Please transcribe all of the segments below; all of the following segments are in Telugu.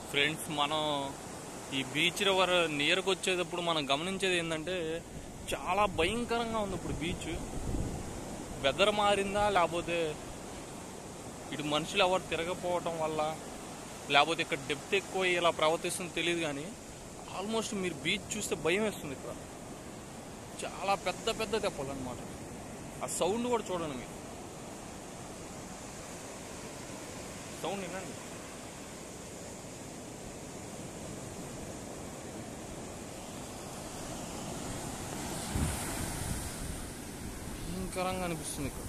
ఫ్రెండ్స్ మనం ఈ బీచ్ రివర్ నియర్కి వచ్చేటప్పుడు మనం గమనించేది ఏంటంటే చాలా భయంకరంగా ఉంది ఇప్పుడు బీచ్ వెదర్ మారిందా లేకపోతే ఇటు మనుషులు ఎవరు తిరగపోవటం వల్ల లేకపోతే ఇక్కడ డెప్త్ ఎక్కువ ఇలా ప్రవర్తిస్తుందో తెలియదు కానీ ఆల్మోస్ట్ మీరు బీచ్ చూస్తే భయం వేస్తుంది ఇక్కడ చాలా పెద్ద పెద్ద తెప్పలు అనమాట ఆ సౌండ్ కూడా చూడండి మీరు సౌండ్ వినండి భయంకరంగా అనిపిస్తుంది ఇక్కడ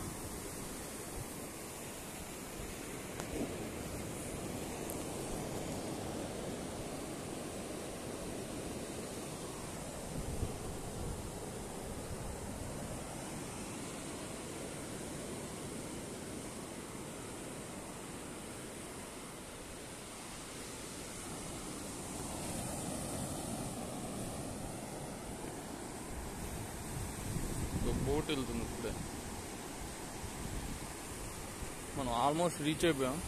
ఒక బోట్ వెళ్తుంది ఇప్పుడే మనం ఆల్మోస్ట్ రీచ్ అయిపోయాం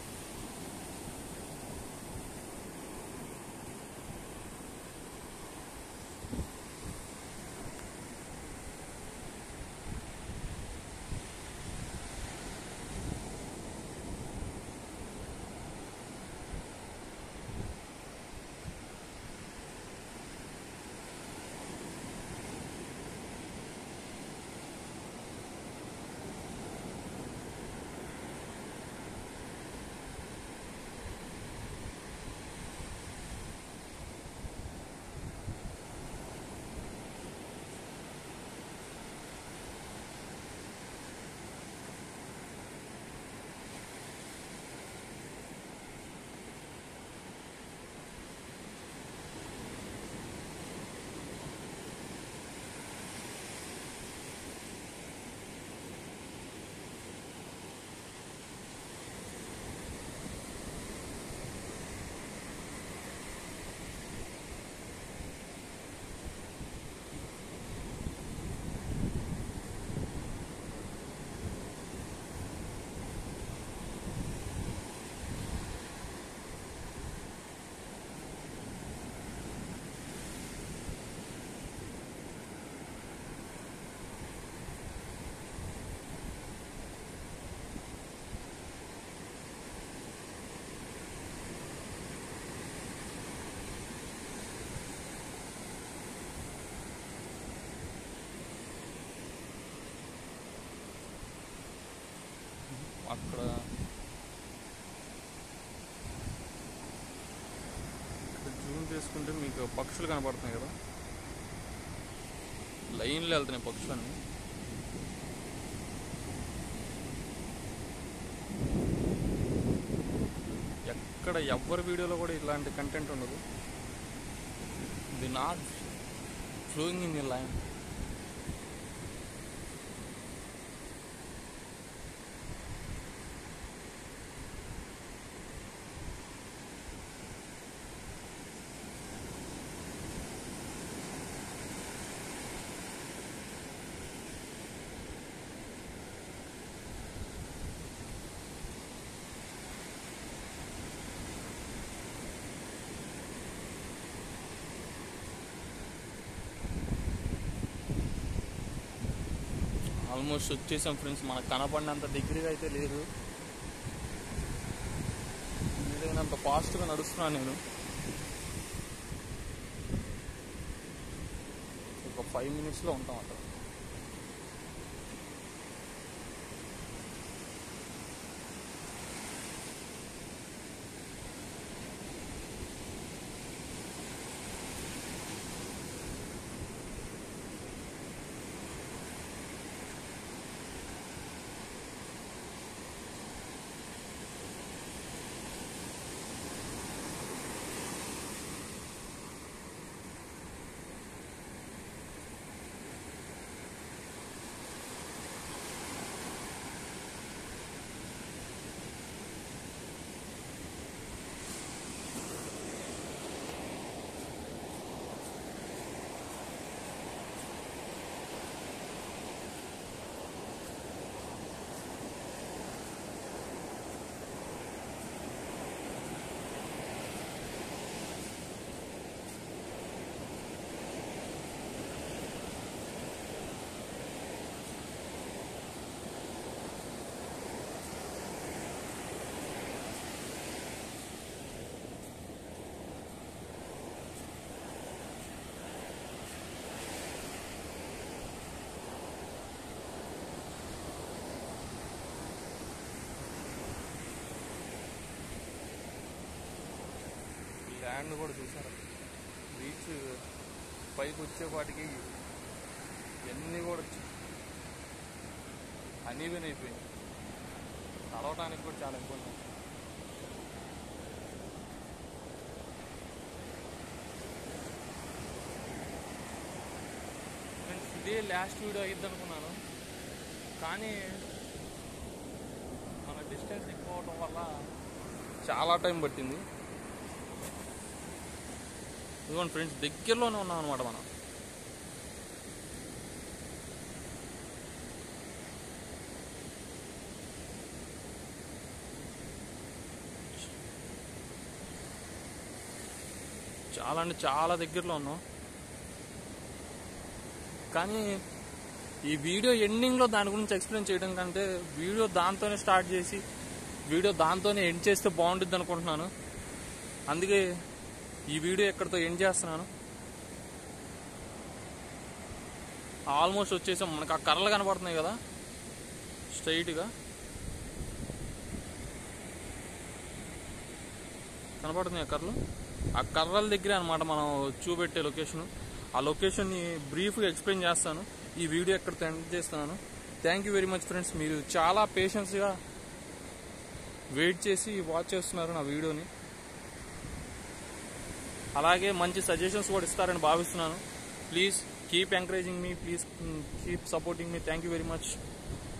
అక్కడ ఇక్కడ జూమ్ చేసుకుంటే మీకు పక్షులు కనపడుతున్నాయి కదా లైన్లో వెళ్తున్నాయి పక్షులన్నీ ఎక్కడ ఎవ్వరి వీడియోలో కూడా ఇలాంటి కంటెంట్ ఉండదు the not flowing in the line almost వచ్చేసాం ఫ్రెండ్స్ మనకు కనపడినంత దగ్గరగా అయితే లేదు వీలైనంత ఫాస్ట్గా నడుస్తున్నాను నేను ఒక ఫైవ్ మినిట్స్లో ఉంటాం అక్కడ శాండ్ కూడా చూసారు బీచ్ పైకి వచ్చేపాటికి ఇవన్నీ కూడా అనీవెన్ అయిపోయింది నడవటానికి కూడా చాలా ఇబ్బంది ఫ్రెండ్స్ ఇదే లాస్ట్ వీడియో అయ్యిద్ది అనుకున్నాను కానీ మన డిస్టెన్స్ ఎక్కువ అవడం వల్ల చాలా టైం పట్టింది ఇదిగోండి ఫ్రెండ్స్ దగ్గరలోనే ఉన్నాం అనమాట మనం చాలా అంటే చాలా దగ్గరలో ఉన్నాం కానీ ఈ వీడియో ఎండింగ్లో దాని గురించి ఎక్స్ప్లెయిన్ చేయడం కంటే వీడియో దాంతోనే స్టార్ట్ చేసి వీడియో దాంతోనే ఎండ్ చేస్తే బాగుంటుంది అనుకుంటున్నాను అందుకే ఈ వీడియో ఎక్కడితో ఎండ్ చేస్తున్నాను ఆల్మోస్ట్ వచ్చేసాం మనకు ఆ కర్రలు కనపడుతున్నాయి కదా స్ట్రైట్గా కనపడుతున్నాయి ఆ కర్రలు ఆ కర్రల దగ్గర అనమాట మనం చూపెట్టే లొకేషన్ ఆ లొకేషన్ని బ్రీఫ్గా ఎక్స్ప్లెయిన్ చేస్తాను ఈ వీడియో ఎక్కడితో ఎండ్ చేస్తున్నాను thank you very much friends మీరు చాలా పేషెన్స్గా వెయిట్ చేసి వాచ్ చేస్తున్నారు నా వీడియోని అలాగే మంచి సజెషన్స్ కూడా ఇస్తారని భావిస్తున్నాను please keep encouraging me please keep supporting me thank you very much